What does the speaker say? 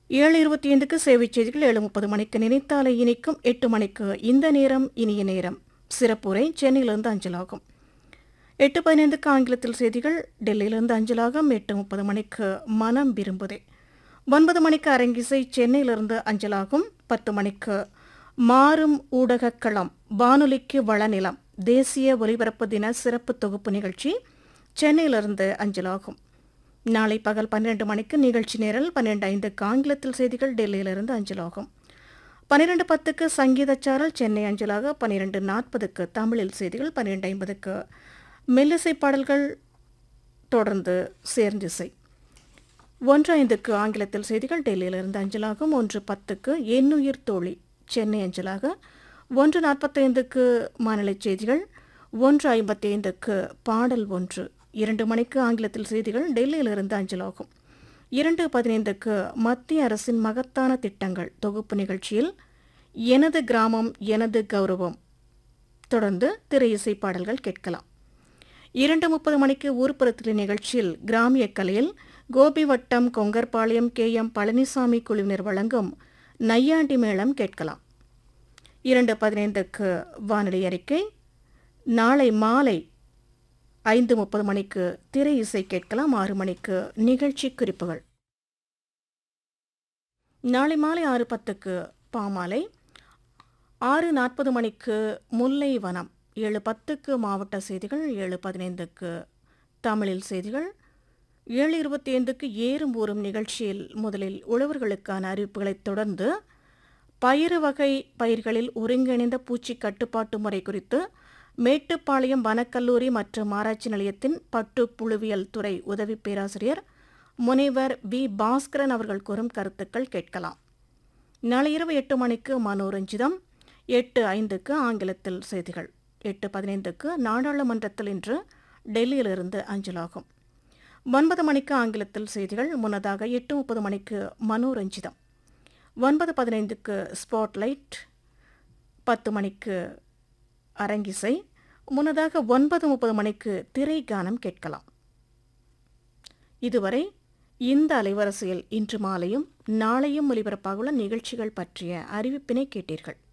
ஏழு இருபத்தி ஐந்துக்கு சேவைச் செய்திகள் ஏழு முப்பது மணிக்கு நினைத்தாலே இனிக்கும் எட்டு மணிக்கு இந்த நேரம் இனிய நேரம் சிறப்புரை சென்னையிலிருந்து அஞ்சலாகும் எட்டு பதினைந்துக்கு ஆங்கிலத்தில் செய்திகள் டெல்லியிலிருந்து அஞ்சலாகும் எட்டு முப்பது மணிக்கு மனம் விரும்புதே ஒன்பது மணிக்கு அரங்கிசை சென்னையிலிருந்து அஞ்சலாகும் பத்து மணிக்கு மாறும் ஊடகக் களம் வானொலிக்கு வளநிலம் தேசிய ஒலிபரப்பு தின சிறப்பு தொகுப்பு நிகழ்ச்சி சென்னையிலிருந்து அஞ்சலாகும் நாளை பகல் பன்னிரண்டு மணிக்கு நிகழ்ச்சி நேரல் பன்னிரண்டு ஐந்துக்கு ஆங்கிலத்தில் செய்திகள் டெல்லியிலிருந்து அஞ்சலாகும் பன்னிரண்டு பத்துக்கு சங்கீதச்சாரல் சென்னை அஞ்சலாக பன்னிரண்டு நாற்பதுக்கு தமிழில் செய்திகள் பன்னிரண்டு ஐம்பதுக்கு மெல்லிசை பாடல்கள் தொடர்ந்து சேர்ந்திசை ஒன்று ஐந்துக்கு ஆங்கிலத்தில் செய்திகள் டெல்லியிலிருந்து அஞ்சலாகும் ஒன்று பத்துக்கு எண்ணுயிர் தோழி சென்னை அஞ்சலாக ஒன்று நாற்பத்தைந்துக்கு மாநில செய்திகள் ஒன்று ஐம்பத்தி ஐந்துக்கு பாடல் ஒன்று இரண்டு மணிக்கு ஆங்கிலத்தில் செய்திகள் டெல்லியிலிருந்து அஞ்சலாகும் இரண்டு பதினைந்துக்கு மத்திய அரசின் மகத்தான திட்டங்கள் தொகுப்பு நிகழ்ச்சியில் எனது கிராமம் எனது கௌரவம் தொடர்ந்து திரை இசை பாடல்கள் கேட்கலாம் இரண்டு முப்பது மணிக்கு ஊர்ப்புறத்தில் நிகழ்ச்சியில் கிராமிய கலையில் கோபி வட்டம் கொங்கர்பாளையம் கே எம் பழனிசாமி குழுவினர் வழங்கும் நையாண்டி மேளம் கேட்கலாம் இரண்டு பதினைந்துக்கு வானொலி அறிக்கை நாளை மாலை ஐந்து முப்பது மணிக்கு திரை இசை கேட்கலாம் ஆறு மணிக்கு நிகழ்ச்சி குறிப்புகள் நாளை மாலை ஆறு பத்துக்கு பாமாலை ஆறு நாற்பது மணிக்கு முல்லை வனம் ஏழு பத்துக்கு மாவட்ட செய்திகள் ஏழு பதினைந்துக்கு தமிழில் செய்திகள் ஏழு இருபத்தி ஐந்துக்கு ஏறும் ஊறும் நிகழ்ச்சியில் முதலில் உழவர்களுக்கான அறிவிப்புகளைத் தொடர்ந்து பயிறு வகை பயிர்களில் ஒருங்கிணைந்த பூச்சி கட்டுப்பாட்டு முறை குறித்து மேட்டுப்பாளையம் வனக்கல்லூரி மற்றும் ஆராய்ச்சி நிலையத்தின் பட்டு புழுவியல் துறை உதவி பேராசிரியர் முனைவர் வி பாஸ்கரன் அவர்கள் கூறும் கருத்துக்கள் கேட்கலாம் நாளை இரவு எட்டு மணிக்கு மனோரஞ்சிதம் எட்டு ஐந்துக்கு ஆங்கிலத்தில் செய்திகள் எட்டு பதினைந்துக்கு நாடாளுமன்றத்தில் இன்று டெல்லியிலிருந்து அஞ்சலாகும் ஒன்பது மணிக்கு ஆங்கிலத்தில் செய்திகள் முன்னதாக எட்டு முப்பது மணிக்கு மனோரஞ்சிதம் ஒன்பது பதினைந்துக்கு ஸ்பாட்லைட் பத்து மணிக்கு அரங்கிசை முன்னதாக ஒன்பது முப்பது மணிக்கு திரை கானம் கேட்கலாம் இதுவரை இந்த அலைவரிசையில் இன்று மாலையும் நாளையும் ஒலிபரப்பாகுள்ள நிகழ்ச்சிகள் பற்றிய அறிவிப்பினை கேட்டீர்கள்